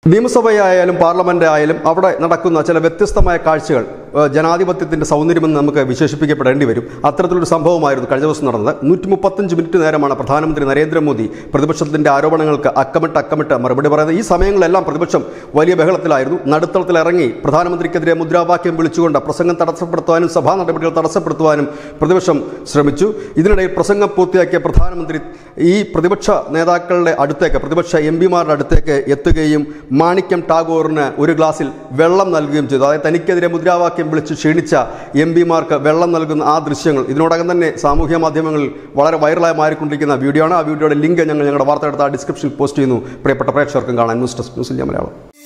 നിയമസഭയായാലും parliament ആയാലും അവിടെ നടക്കുന്ന ചില വ്യത്യസ്തമായ കാഴ്ചകൾ ഏഹ്, ജനാധിപത്യത്തിന്റെ സൗന്ദര്യമെന്ന് നമുക്ക് വിശേഷിപ്പിക്കപ്പെടേണ്ടി വരും അത്തരത്തിലൊരു സംഭവമായിരുന്നു കഴിഞ്ഞ ദിവസം നടന്നത് നൂറ്റി മുപ്പത്തഞ്ച് മിനിറ്റ് നേരമാണ് പ്രധാനമന്ത്രി നരേന്ദ്രമോദി പ്രതിപക്ഷത്തിന്റെ ആരോപണങ്ങൾക്ക് അക്കമിട്ട് അക്കമിട്ട് മറുപടി പറയുന്നത് ഈ സമയങ്ങളെല്ലാം പ്രതിപക്ഷം വലിയ ബഹളത്തിലായിരുന്നു നടുത്തളത്തിൽ ഇറങ്ങി പ്രധാനമന്ത്രിക്കെതിരെ മുദ്രാവാക്യം വിളിച്ചുകൊണ്ട് പ്രസംഗം തടസ്സപ്പെടുത്തുവാനും സഭാ നടപടികൾ തടസ്സപ്പെടുത്തുവാനും പ്രതിപക്ഷം ശ്രമിച്ചു ഇതിനിടയിൽ പ്രസംഗം പൂർത്തിയാക്കിയ പ്രധാനമന്ത്രി ഈ പ്രതിപക്ഷ നേതാക്കളുടെ അടുത്തേക്ക് പ്രതിപക്ഷ എം പിമാരുടെ അടുത്തേക്ക് എത്തുകയും മാണിക്യം ടാഗോറിന് ഒരു ഗ്ലാസ്സിൽ വെള്ളം നൽകുകയും ചെയ്തു അതായത് തനിക്കെതിരെ മുദ്രാവാക്യം വിളിച്ച് ക്ഷീണിച്ച എം പിമാർക്ക് വെള്ളം നൽകുന്ന ആ ദൃശ്യങ്ങൾ ഇതിനോടകം തന്നെ സാമൂഹ്യ മാധ്യമങ്ങളിൽ വളരെ വൈറലായി മാറിക്കൊണ്ടിരിക്കുന്ന വീഡിയോ ആണ് ആ വീഡിയോയുടെ ലിങ്ക് ഞങ്ങൾ ഞങ്ങളുടെ വാർത്തയെടുത്ത ഡിസ്ക്രിപ്ഷനിൽ പോസ്റ്റ് ചെയ്യുന്നു പ്രിയപ്പെട്ട പ്രേക്ഷകർക്കും കാണാൻ news desk news India Malayalam